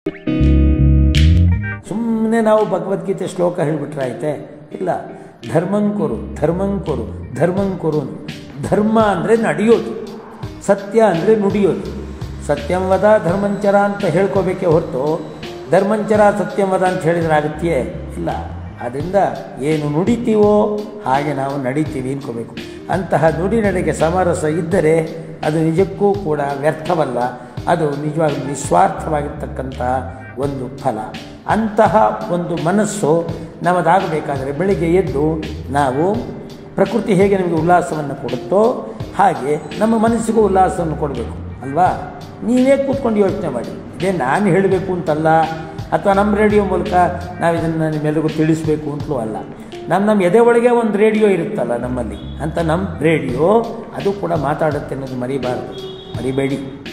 ಸುಮ್ಮನೆ ನಾವು ಭಗವದ್ಗೀತೆ ಶ್ಲೋಕ ಹೇಳಿಬಿಟ್ರೆ ಆಯ್ತೆ ಇಲ್ಲ ಧರ್ಮಂಕೊರು ಧರ್ಮಂಕೊರು ಧರ್ಮಂಕೊರು ಧರ್ಮ ಅಂದರೆ ನಡೆಯೋದು ಸತ್ಯ ಅಂದರೆ ನುಡಿಯೋದು ಸತ್ಯಂವದ ಧರ್ಮಂಚರ ಅಂತ ಹೇಳ್ಕೋಬೇಕೇ ಹೊರತು ಧರ್ಮಂಚರ ಸತ್ಯಂವದ ಅಂತ ಹೇಳಿದ್ರೆ ಆಗುತ್ತೆಯೇ ಇಲ್ಲ ಆದ್ದರಿಂದ ಏನು ನುಡಿತೀವೋ ಹಾಗೆ ನಾವು ನಡಿತೀವಿ ಅನ್ಕೋಬೇಕು ಅಂತಹ ನುಡಿ ನಡೆಗೆ ಸಮರಸ ಇದ್ದರೆ ಅದು ನಿಜಕ್ಕೂ ಕೂಡ ವ್ಯರ್ಥವಲ್ಲ ಅದು ನಿಜವಾಗ್ಲೂ ನಿಸ್ವಾರ್ಥವಾಗಿರ್ತಕ್ಕಂತಹ ಒಂದು ಫಲ ಅಂತಹ ಒಂದು ಮನಸ್ಸು ನಮ್ಮದಾಗಬೇಕಾದರೆ ಬೆಳಿಗ್ಗೆ ಎದ್ದು ನಾವು ಪ್ರಕೃತಿ ಹೇಗೆ ನಮಗೆ ಉಲ್ಲಾಸವನ್ನು ಕೊಡುತ್ತೋ ಹಾಗೆ ನಮ್ಮ ಮನಸ್ಸಿಗೂ ಉಲ್ಲಾಸವನ್ನು ಕೊಡಬೇಕು ಅಲ್ವಾ ನೀವೇ ಕೂತ್ಕೊಂಡು ಯೋಚನೆ ಮಾಡಿ ಇದೇ ನಾನು ಹೇಳಬೇಕು ಅಂತಲ್ಲ ಅಥವಾ ನಮ್ಮ ರೇಡಿಯೋ ಮೂಲಕ ನಾವು ಇದನ್ನು ನಿಮ್ಮೆಲ್ಲರಿಗೂ ತಿಳಿಸ್ಬೇಕು ಅಂತಲೂ ಅಲ್ಲ ನಮ್ಮ ನಮ್ಮ ಎದೆ ಒಳಗೆ ಒಂದು ರೇಡಿಯೋ ಇರುತ್ತಲ್ಲ ನಮ್ಮಲ್ಲಿ ಅಂತ ನಮ್ಮ ರೇಡಿಯೋ ಅದು ಕೂಡ ಮಾತಾಡುತ್ತೆ ಅನ್ನೋದು ಮರಿಬಾರ್ದು ಮರಿಬೇಡಿ